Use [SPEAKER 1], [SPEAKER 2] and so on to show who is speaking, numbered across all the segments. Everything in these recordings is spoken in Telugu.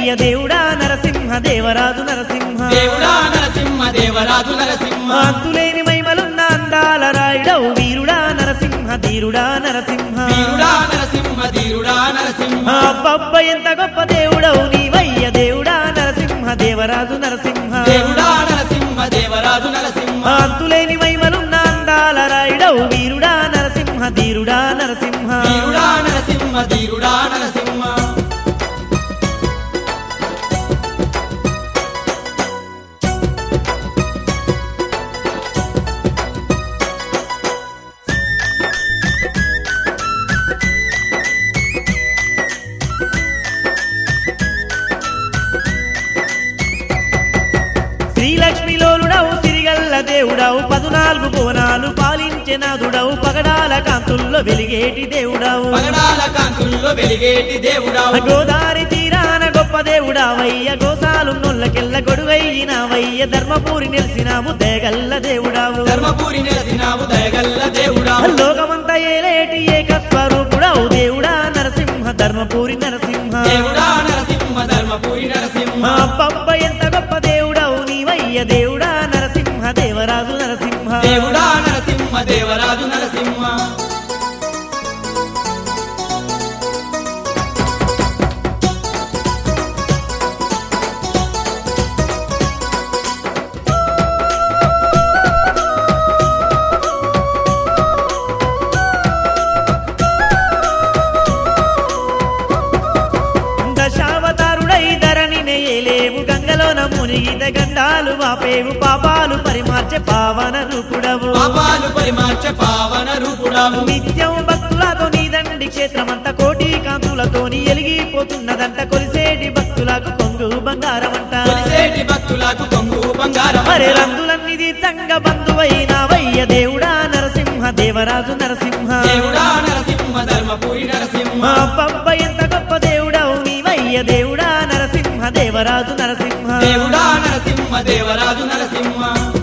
[SPEAKER 1] నీవయ్య దేవుడా నరసింహ దేవరాజు నరసింహ
[SPEAKER 2] దేవుడా నరసింహ దేవరాజు నరసింహ
[SPEAKER 1] అంతులేని మైమలున్న అందాల రాయుడవు వీరుడా నరసింహ ధీరుడా నరసింహ
[SPEAKER 2] వీరుడా నరసింహ ధీరుడా నరసింహ
[SPEAKER 1] అబ్బబ్బ ఎంత గొప్ప దేవుడవు నీవయ్య దేవుడా నరసింహ దేవరాజు నరసింహ
[SPEAKER 2] దేవుడా నరసింహ దేవరాజు నరసింహ
[SPEAKER 1] అంతులేని మైమలున్న అందాల రాయుడవు వీరుడా నరసింహ ధీరుడా నరసింహ
[SPEAKER 2] వీరుడా నరసింహ ధీరుడా నరసింహ
[SPEAKER 1] శ్రీలక్ష్మిలోలుడవు సిరిగల్ల దేవుడవు పదునాలుగు బోనాలు పాలించే నాదుడవు పగడాల కాంతుల్లో వెలిగేటి దేవుడవు
[SPEAKER 2] పగడాల కాంతుల్లో వెలిగేటి దేవుడా
[SPEAKER 1] గోదారి తీరాన గొప్ప దేవుడావయ్య గోసాలు నొల్లకెల్ల గొడువయ్యినావయ్య ధర్మపూరి నిలిసినాము దేగల్ల దేవుడావు
[SPEAKER 2] ధర్మపురి నెలసినావు దయగల్ల దేవుడా
[SPEAKER 1] లోకమంతా ఏలేటి ఏక స్వరూపుడవు దేవుడా నరసింహ ధర్మపూరి నరసింహ
[SPEAKER 2] దేవుడా నరసింహ ధర్మపురి నరసింహ
[SPEAKER 1] మా పప్ప ఎంత గొప్ప దేవుడవు నీవయ్య దేవుడా నరసింహ దేవరాజు నరసింహ
[SPEAKER 2] దేవుడా నరసింహ దేవరాజు నరసింహ
[SPEAKER 1] దశావతారుడై ధరణి నేయలేవు గంగలోన మునిగిత గండాలు వాపేవు పాపాలు పరిమార్చే పావన రూపుడవు
[SPEAKER 2] పాపాలు పరిమార్చ పావన రూపుడావు
[SPEAKER 1] నిత్యం భక్తులతో నీదండి క్షేత్రమంత కోటి కాంతులతోని ఎలిగిపోతున్నదంట కొలిసేటి భక్తులకు కొంగు బంగారమంట
[SPEAKER 2] కొలిసేటి భక్తులకు కొంగు బంగారం
[SPEAKER 1] మరి రంగులన్నీ తీర్థంగా బంధువైనావయ్య దేవుడా నరసింహ దేవరాజు నరసింహ
[SPEAKER 2] దేవుడా నరసింహ ధర్మపురి నరసింహ
[SPEAKER 1] మా పబ్బ ఎంత గొప్ప దేవుడవు నీవయ్య దేవుడా నరసింహ దేవరాజు నరసింహ
[SPEAKER 2] దేవుడా నరసింహ దేవరాజు నరసింహ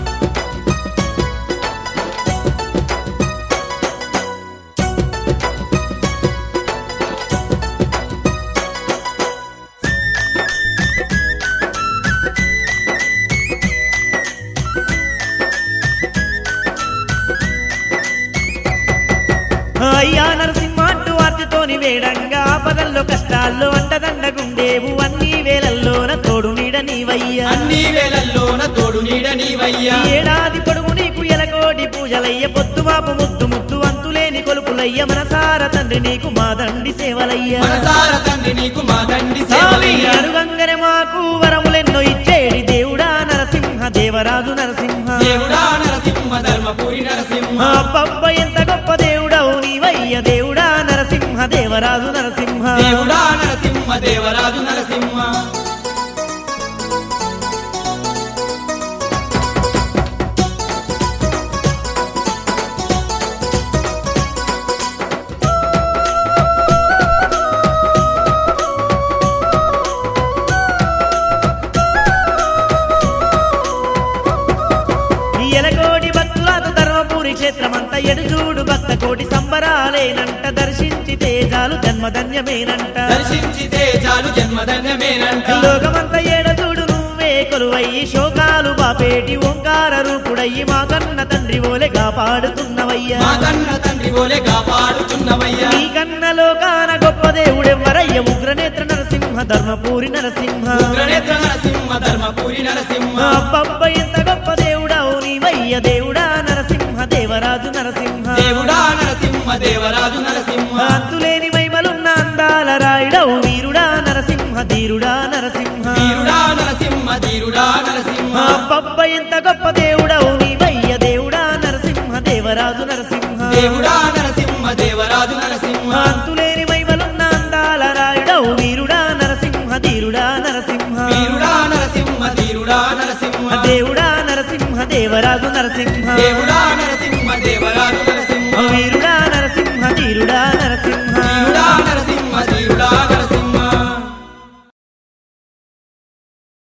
[SPEAKER 1] అయ్యా నరసింహ అంటూ ఆర్తితోని వేడంగా ఆపదల్లో కష్టాల్లో అంటదండగుండేవు అన్ని వేలల్లోన తోడు నీడ నీవయ్యా
[SPEAKER 2] అన్ని వేళల్లోన తోడు నీడ నీవయ్యా
[SPEAKER 1] ఈ ఏడాది పొడుగు నీకు ఎలకోటి పూజలయ్య పొద్దుమాపు ముద్దు ముద్దు అంతులేని కొలుపులయ్య మనసార తండ్రి నీకు మా దండి సేవలయ్య
[SPEAKER 2] మనసార తండ్రి నీకు మా దండి
[SPEAKER 1] స్వామి
[SPEAKER 2] సేవలయ్యా
[SPEAKER 1] అడుగంగర మాకు వరములెన్నో ఇచ్చేడి దేవుడా నరసింహ దేవరాజు నరసింహ
[SPEAKER 2] దేవుడా నరసింహ ధర్మపురి నరసింహ
[SPEAKER 1] మా పబ్బ ఎంత గొప్ప దేవుడవు నీవయ్య దేవుడా నరసింహ దేవరాజు నరసింహ
[SPEAKER 2] దేవుడా నరసింహ దేవరాజు నరసింహ
[SPEAKER 1] ఈ ఎలకోటి భక్తులతో ధర్మపురి క్షేత్రమంతా ఎడుచూడు భక్త కోటి సంబరాలేనంట దర్శించి తేజాలు జన్మధన్యమేనంట
[SPEAKER 2] దర్శించి తేజాలు జన్మధన్యమేనంట
[SPEAKER 1] లోకమంతా ఏడచూడు నువ్వే కొలువయ్యి శోకాలు బాపేటి ఓంకార రూపుడయ్యి మా కన్న తండ్రి ఓలే కాపాడుతున్నవయ్యా
[SPEAKER 2] మా కన్న తండ్రి ఓలే కాపాడుచున్నవయ్యా
[SPEAKER 1] నీ కన్న లోకాన గొప్ప దేవుడెవ్వరయ్య ఉగ్రనేత్ర నరసింహ ధర్మపూరి నరసింహ
[SPEAKER 2] ఉగ్రనేత్ర నరసింహ ధర్మపురి నరసింహ
[SPEAKER 1] మా పబ్బ ఎంత గొప్ప దేవుడవు నీవయ్య దేవుడా నరసింహ దేవరాజు నరసింహ
[SPEAKER 2] దేవుడా నరసింహ దేవరాజు నరసింహ
[SPEAKER 1] అంతులేని మైమలున్న అందాల రాయుడవు వీరుడా నరసింహ ధీరుడా నరసింహ
[SPEAKER 2] వీరుడా నరసింహ ధీరుడా నరసింహ
[SPEAKER 1] మా పబ్బ ఎంత గొప్ప దేవుడవు నీవయ్య దేవుడా నరసింహ దేవరాజు నరసింహ
[SPEAKER 2] దేవుడా నరసింహ దేవరాజు నరసింహ
[SPEAKER 1] అంతులేని మైమలున్న అందాల రాయుడవు వీరుడా నరసింహ ధీరుడా నరసింహ
[SPEAKER 2] వీరుడా నరసింహ ధీరుడా నరసింహ
[SPEAKER 1] దేవుడా నరసింహ దేవరాజు నరసింహ
[SPEAKER 2] దేవుడా నరసింహ